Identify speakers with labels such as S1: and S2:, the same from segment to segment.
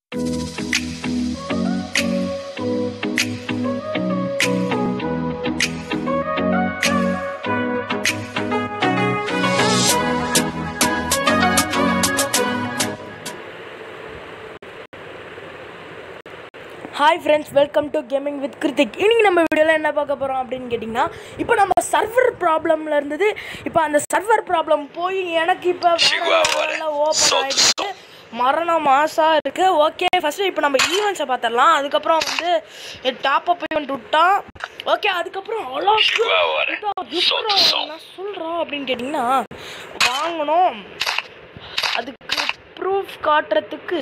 S1: Hi friends welcome to gaming with Kiruthik இன்னைக்கு நம்ம வீடியோவில் என்ன பார்க்க போகிறோம் அப்படின்னு கேட்டிங்கன்னா இப்போ நம்ம சர்வர் ப்ராப்ளமில் இருந்தது இப்போ அந்த சர்வர் ப்ராப்ளம் போய் எனக்கு இப்போ ஓப்பன் ஆகிடுச்சு மரண மாசாக இருக்குது ஓகே ஃபஸ்ட்டு இப்போ நம்ம ஈவெண்ட்ஸை பார்த்துடலாம் அதுக்கப்புறம் வந்து டாப் அப் ஈவெண்ட் விட்டான் ஓகே அதுக்கப்புறம் அலாக்கு நான் சொல்கிறோம் அப்படின்னு கேட்டிங்கன்னா வாங்கணும் அதுக்கு ப்ரூஃப் காட்டுறதுக்கு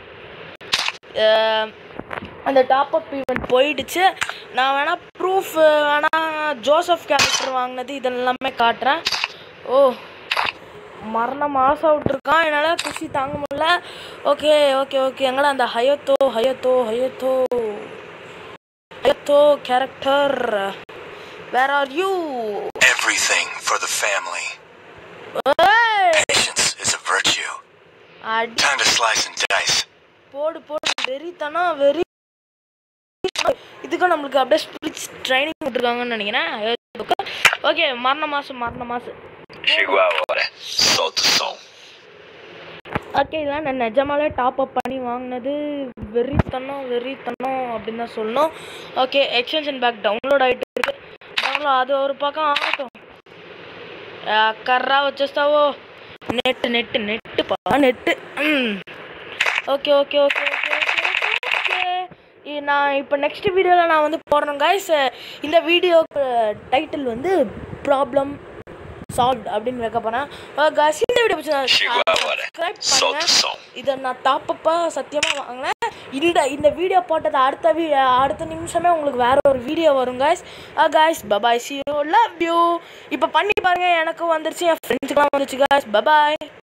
S1: அஹ், அந்த டாப் அப் ஈவெண்ட் போயிடுச்சு நான் வேணால் ப்ரூஃப் வேணால் ஜோசப் கேரக்டர் வாங்கினது இதெல்லாமே காட்டுறேன் ஓ மரண மாதம் விட்ருக்கான் என்னால் குஷி தாங்க முடியல ஓகே ஓகே ஓகே எங்கடா அந்த ஹயத்தோ ஹயத்தோ ஹயத்தோ ஹயத்தோ character where are you
S2: Everything for the family. Patience is a virtue.
S1: அடி
S2: Time to slice and dice.
S1: போடு போடு வெறித்தனம் வெறி இதுக்கும் நம்மளுக்கு அப்படியே ஸ்பிரிட்ஸ் ட்ரைனிங் விட்டுருக்காங்கன்னு நினைக்கிறேன் ஓகே மரண மாதம் மரண மாதம்
S2: Chegou a hora. Solta o som.
S1: Okay இதெல்லாம் நான் நிஜமாலே டாப் அப் பண்ணி வாங்கினது வெறித்தனம் வெறித்தனம் அப்படின்னு தான் சொல்லணும் ஓகே எக்ஸ்டென்ஷன் பேக் டவுன்லோட் ஆகிட்டு இருக்கு டவுன்லோட் அது ஒரு பக்கம் ஆகட்டும் கர்ரா வச்சேஸ்தாவோ நெட்டு நெட்டு நெட்டுப்பா நெட்டு ம் okay okay okay okay okay okay நான் இப்போ நெக்ஸ்ட் வீடியோவில் நான் வந்து போடுறேன் guys இந்த வீடியோக்கு டைட்டில் வந்து ப்ராப்ளம் சால்வ் அப்படின்னு வைக்க போகிறேன் guys இந்த வீடியோ பிடிச்சா
S2: Chegou a hora.
S1: Subscribe
S2: Solta
S1: பண்ணுங்க
S2: o som.
S1: இதை நான் டாப்பப்பாக சத்தியமாக வாங்கினேன் இந்த இந்த வீடியோ போட்டது அடுத்த வீ அடுத்த நிமிஷமே உங்களுக்கு வேற ஒரு வீடியோ வரும் guys guys bye bye see you love you இப்போ பண்ணி பாருங்க எனக்கும் வந்துருச்சு என் ஃப்ரெண்ட்ஸுக்கெலாம் வந்துருச்சு guys பபாய்